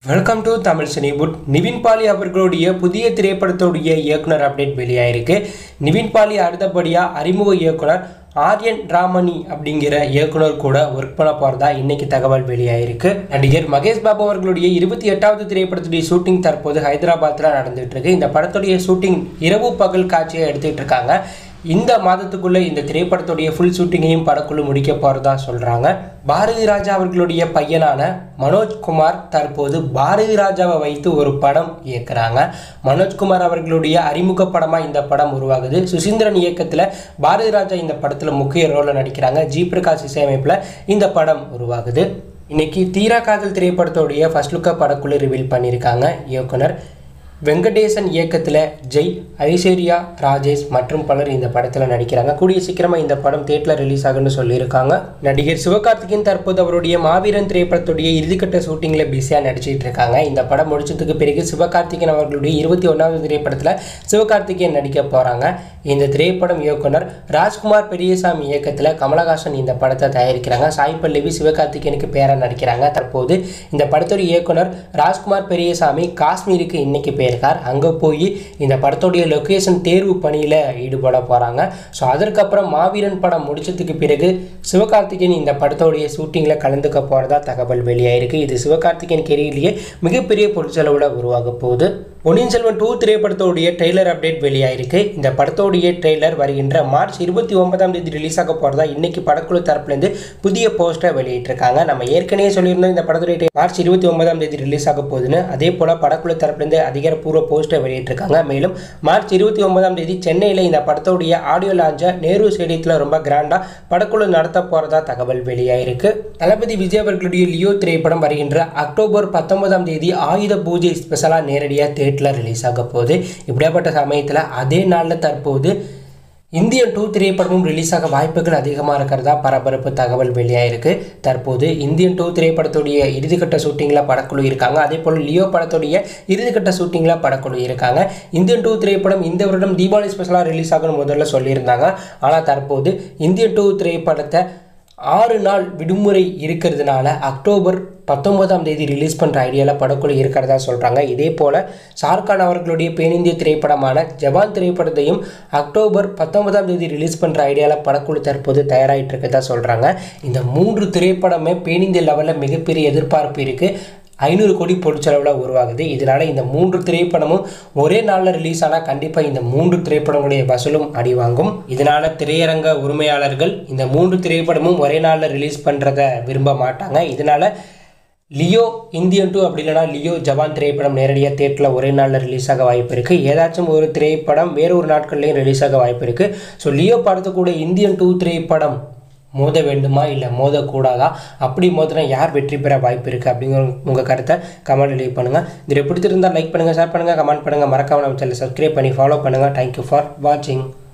welcome to Tamil சினிபுட் நிவின் பாலி அவர்களுடைய புதிய திரைப்படத்துடைய இயக்குனர் அப்டேட் வெளியாயிருக்கு நிவின் பாலி அடுத்தபடியாக அறிமுக இயக்குனர் ஆர்யன் ராமணி அப்படிங்கிற இயக்குனர் கூட ஒர்க் பண்ண போகிறதா இன்னைக்கு தகவல் வெளியாயிருக்கு நடிகர் மகேஷ் பாபு அவர்களுடைய இருபத்தி எட்டாவது திரைப்படத்துடைய ஷூட்டிங் தற்போது ஹைதராபாத்தில் நடந்துட்டு இருக்கு இந்த படத்துடைய ஷூட்டிங் இரவு பகல் காட்சியை எடுத்துட்டு இருக்காங்க இந்த மாதத்துக்குள்ள இந்த திரைப்படத்துடைய ஃபுல் ஷூட்டிங்கையும் படக்குழு முடிக்க போறதா சொல்றாங்க பாரதி ராஜா அவர்களுடைய பையனான மனோஜ்குமார் தற்போது பாரதி ராஜாவை வைத்து ஒரு படம் இயக்குறாங்க மனோஜ்குமார் அவர்களுடைய அறிமுக படமா இந்த படம் உருவாகுது சுசீந்திரன் இயக்கத்துல பாரதி ராஜா இந்த படத்துல முக்கிய ரோல்ல நடிக்கிறாங்க ஜி பிரகாஷ் இசையமைப்புல இந்த படம் உருவாகுது இன்னைக்கு தீரா காதல் திரைப்படத்துடைய ஃபர்ஸ்ட் லுக்கை படக்குழு ரிவீல் பண்ணியிருக்காங்க இயக்குனர் வெங்கடேசன் இயக்கத்தில் ஜெய் ஐஸ்வர்யா ராஜேஷ் மற்றும் பலர் இந்த படத்தில் நடிக்கிறாங்க கூடிய சீக்கிரமாக இந்த படம் தேட்டரில் ரிலீஸ் ஆகும்னு சொல்லியிருக்காங்க நடிகர் சிவகார்த்திகேயன் தற்போது அவருடைய மாவீரன் திரைப்படத்துடைய இறுதிக்கட்ட ஷூட்டிங்கில் பிஸியாக நடிச்சிட்டு இருக்காங்க இந்த படம் முடிச்சதுக்கு பிறகு சிவகார்த்திகேயன் அவர்களுடைய இருபத்தி ஒன்றாவது திரைப்படத்தில் சிவகார்த்திகேயன் நடிக்க போகிறாங்க இந்த திரைப்படம் இயக்குனர் ராஜ்குமார் பெரியசாமி இயக்கத்தில் கமலஹாசன் இந்த படத்தை தயாரிக்கிறாங்க சாய் பல்லவி சிவகார்த்திகேயனுக்கு பேராக நடிக்கிறாங்க தற்போது இந்த படத்துடைய இயக்குனர் ராஜ்குமார் பெரியசாமி காஷ்மீருக்கு இன்னைக்கு போயிருக்கார் அங்கே போய் இந்த படத்துடைய லொக்கேஷன் தேர்வு பணியில் ஈடுபட போகிறாங்க ஸோ அதற்கப்புறம் மாவீரன் படம் முடிச்சதுக்கு பிறகு சிவகார்த்திகேயன் இந்த படத்தோடைய ஷூட்டிங்கில் கலந்துக்க போகிறதா தகவல் வெளியாயிருக்கு இது சிவகார்த்திகேயன் கெரியர்லேயே மிகப்பெரிய பொருட்செலவில் உருவாக போகுது பொன்னியின் செல்வன் டூ திரைப்படத்தோடைய ட்ரெய்லர் அப்டேட் வெளியாயிருக்கு இந்த படத்தோடைய ட்ரெய்லர் வருகின்ற மார்ச் இருபத்தி ஒன்பதாம் தேதி ரிலீஸ் ஆக போகிறதா இன்னைக்கு படக்குழு தரப்புலேருந்து புதிய போஸ்டர் வெளியிட்டிருக்காங்க நம்ம ஏற்கனவே சொல்லியிருந்தோம் இந்த படத்துடைய tra- மார்ச் இருபத்தி ஒன்பதாம் தேதி ரிலீஸ் ஆக போகுதுன்னு அதே போல் படக்குழு தரப்புலேருந்து அதிகாரப்பூர்வ போஸ்டர் வெளியிட்டிருக்காங்க மேலும் மார்ச் இருபத்தி ஒன்பதாம் தேதி சென்னையில் இந்த படத்தோடைய ஆடியோ லான்ச்சை நேரு ஸ்டேடியத்தில் ரொம்ப கிராண்டாக படக்குழு நடத்த போகிறதா தகவல் வெளியாயிருக்கு தளபதி விஜய் அவர்களுடைய லியோ திரைப்படம் வருகின்ற அக்டோபர் பத்தொன்பதாம் தேதி ஆயுத பூஜை ஸ்பெஷலாக நேரடியாக தேட்டரில் ரிலீஸ் ஆக போகுது இப்படியாப்பட்ட சமயத்தில் அதே நாளில் தற்போது இந்தியன் டூ திரைப்படமும் ரிலீஸ் ஆக வாய்ப்புகள் அதிகமாக இருக்கிறதா பரபரப்பு தகவல் வெளியாயிருக்கு தற்போது இந்தியன் டூ திரைப்படத்துடைய இறுதிக்கட்ட ஷூட்டிங்கில் படக்குழு இருக்காங்க அதே போல் லியோ படத்துடைய இறுதிக்கட்ட ஷூட்டிங்கில் படக்குழு இருக்காங்க இந்தியன் டூ திரைப்படம் இந்த வருடம் தீபாவளி ஸ்பெஷலாக ரிலீஸ் ஆகணும் முதல்ல சொல்லியிருந்தாங்க ஆனால் தற்போது இந்தியன் டூ திரைப்படத்தை ஆறு நாள் விடுமுறை இருக்கிறதுனால அக்டோபர் பத்தொன்பதாம் தேதி ரிலீஸ் பண்ணுற ஐடியாவில் படக்குழு இருக்கிறதா சொல்கிறாங்க இதே போல் ஷாருக்கான் அவர்களுடைய பேனிந்திய திரைப்படமான ஜவான் திரைப்படத்தையும் அக்டோபர் பத்தொன்பதாம் தேதி ரிலீஸ் பண்ணுற ஐடியாவில் படக்குழு தற்போது தயாராகிட்டு இருக்கதா சொல்கிறாங்க இந்த மூன்று திரைப்படமே பேனிந்திய லெவலில் மிகப்பெரிய எதிர்பார்ப்பு இருக்குது ஐநூறு கோடி பொருட்செலவில் உருவாகுது இதனால இந்த மூன்று திரைப்படமும் ஒரே நாளில் ரிலீஸ் ஆனால் கண்டிப்பாக இந்த மூன்று திரைப்படங்களுடைய வசூலும் அடி வாங்கும் இதனால திரையரங்க உரிமையாளர்கள் இந்த மூன்று திரைப்படமும் ஒரே நாளில் ரிலீஸ் பண்ணுறத விரும்ப மாட்டாங்க இதனால லியோ இந்தியன் டூ அப்படி இல்லைனா லியோ ஜவான் திரைப்படம் நேரடியாக தேட்டரில் ஒரே நாளில் ரிலீஸ் ஆக வாய்ப்பு இருக்குது ஏதாச்சும் ஒரு திரைப்படம் வேறு ஒரு நாட்கள்லையும் ரிலீஸ் ஆக வாய்ப்பு இருக்குது ஸோ லியோ படத்துக்கூட இந்தியன் டூ திரைப்படம் மோத வேண்டுமா இல்லை மோதக்கூடாதா அப்படி மோதினா யார் வெற்றி பெற வாய்ப்பு இருக்குது அப்படிங்கிற உங்கள் கருத்தை கமெண்ட் லீவ் பண்ணுங்கள் இதில் பிடிச்சிருந்தால் லைக் பண்ணுங்கள் ஷேர் பண்ணுங்கள் கமெண்ட் பண்ணுங்கள் மறக்காம நம்ம சேனல் சப்ஸ்கிரைப் பண்ணி ஃபாலோ பண்ணுங்கள் தேங்க்யூ ஃபார் வாட்சிங்